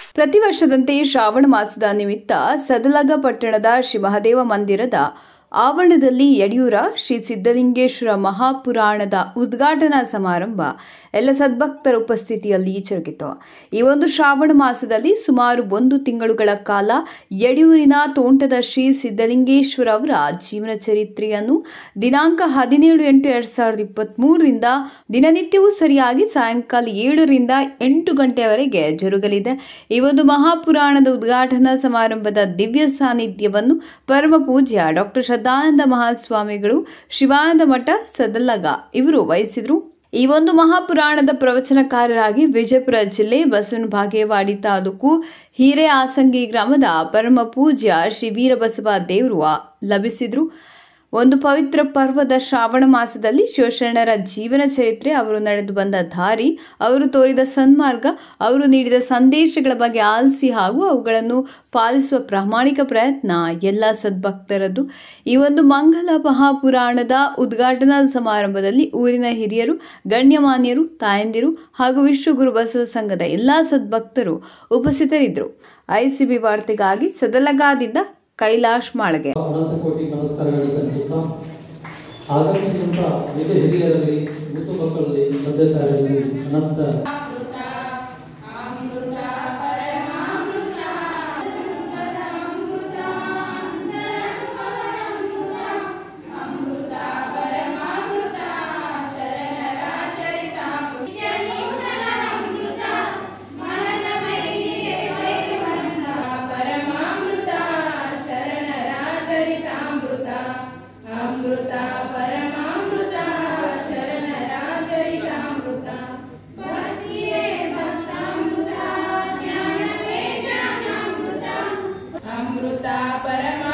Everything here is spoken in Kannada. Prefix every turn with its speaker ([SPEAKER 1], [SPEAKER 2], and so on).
[SPEAKER 1] ಪ್ರತಿ ವರ್ಷದಂತೆ ಶ್ರಾವಣ ಮಾಸದ ನಿಮಿತ್ತ ಸದಲಗ ಪಟ್ಟಣದ ಶ್ರೀ ಮಹಾದೇವ ಮಂದಿರದ ಆವರಣದಲ್ಲಿ ಯಡಿಯೂರ ಶ್ರೀ ಸಿದ್ಧಲಿಂಗೇಶ್ವರ ಮಹಾಪುರಾಣದ ಉದ್ಘಾಟನಾ ಸಮಾರಂಭ ಎಲ್ಲ ಸದ್ಭಕ್ತರ ಉಪಸ್ಥಿತಿಯಲ್ಲಿ ಜರುಗಿತು ಈ ಒಂದು ಶ್ರಾವಣ ಮಾಸದಲ್ಲಿ ಸುಮಾರು ಒಂದು ತಿಂಗಳುಗಳ ಕಾಲ ಯಡಿಯೂರಿನ ತೋಂಟದ ಶ್ರೀ ಸಿದ್ಧಲಿಂಗೇಶ್ವರ ಅವರ ಜೀವನ ಚರಿತ್ರೆಯನ್ನು ದಿನಾಂಕ ಹದಿನೇಳು ಎಂಟು ಎರಡ್ ಸಾವಿರದ ಇಪ್ಪತ್ತ್ ಮೂರರಿಂದ ದಿನನಿತ್ಯವೂ ಸರಿಯಾಗಿ ಸಾಯಂಕಾಲ ಏಳರಿಂದ ಎಂಟು ಗಂಟೆಯವರೆಗೆ ಜರುಗಲಿದೆ ಈ ಒಂದು ಮಹಾಪುರಾಣದ ಉದ್ಘಾಟನಾ ಸಮಾರಂಭದ ದಿವ್ಯ ಸಾನ್ನಿಧ್ಯವನ್ನು ಪರಮ ಪೂಜ್ಯ ಡಾಕ್ಟರ್ ಶ್ರದ್ಧಾನಂದ ಮಹಾಸ್ವಾಮಿಗಳು ಶಿವಾನಂದ ಮಠ ಸದಲ್ಲಗ ಇವರು ವಹಿಸಿದ್ರು ಈ ಒಂದು ಮಹಾಪುರಾಣದ ಪ್ರವಚನಕಾರರಾಗಿ ವಿಜಯಪುರ ಜಿಲ್ಲೆ ಬಸವನ ಬಾಗೇವಾಡಿ ತಾಲೂಕು ಹಿರೇ ಆಸಂಗಿ ಗ್ರಾಮದ ಪರಮ ಪೂಜ್ಯ ಶ್ರೀ ವೀರಬಸವ ದೇವರು ಲಭಿಸಿದ್ರು ಒಂದು ಪವಿತ್ರ ಪರ್ವದ ಶ್ರಾವಣ ಮಾಸದಲ್ಲಿ ಶಿವಶರಣರ ಜೀವನ ಚರಿತ್ರೆ ಅವರು ನಡೆದು ಬಂದ ದಾರಿ ಅವರು ತೋರಿದ ಸನ್ಮಾರ್ಗ ಅವರು ನೀಡಿದ ಸಂದೇಶಗಳ ಬಗ್ಗೆ ಆಲಿಸಿ ಹಾಗೂ ಅವುಗಳನ್ನು ಪಾಲಿಸುವ ಪ್ರಾಮಾಣಿಕ ಪ್ರಯತ್ನ ಎಲ್ಲ ಸದ್ಭಕ್ತರದ್ದು ಈ ಒಂದು ಮಂಗಲ ಮಹಾಪುರಾಣದ ಉದ್ಘಾಟನಾ ಸಮಾರಂಭದಲ್ಲಿ ಊರಿನ ಹಿರಿಯರು ಗಣ್ಯಮಾನ್ಯರು ತಾಯಂದಿರು ಹಾಗೂ ವಿಶ್ವಗುರು ಬಸವ ಸಂಘದ ಎಲ್ಲಾ ಸದ್ಭಕ್ತರು ಉಪಸ್ಥಿತರಿದ್ದರು ಐಸಿಬಿ ವಾರ್ತೆಗಾಗಿ ಸದಲಗಾದಿಂದ ಕೈಲಾಶ್ ಮಾಳಗೆ
[SPEAKER 2] ಅನಂತ ಕೋಟಿ ನಮಸ್ಕಾರಗಳು ಸಲ್ಲಿಸುತ್ತಾ ಆಗಮಿಸಿದಂಥ ವಿಧ ಹಿರಿಯರಲ್ಲಿ ಮುತ್ತು ಮಕ್ಕಳಲ್ಲಿ ತಂದೆ ತಾಯಿಗಳಲ್ಲಿ ಅನಂತ
[SPEAKER 3] ಪರಮಾಮೃತ ಶರಣರಾಜರಿತಾಮೃತ ಅಮೃತ ಪರಮಾಮೃತ ಶರಣರಾಜರಿತಾಮೃತ ಭಕ್ತಿಯೇ ಭಕ್ತಾಮೃತ ಜ್ಞಾನವೇ ಜ್ಞಾನಾಮೃತ ಅಮೃತ ಪರಮ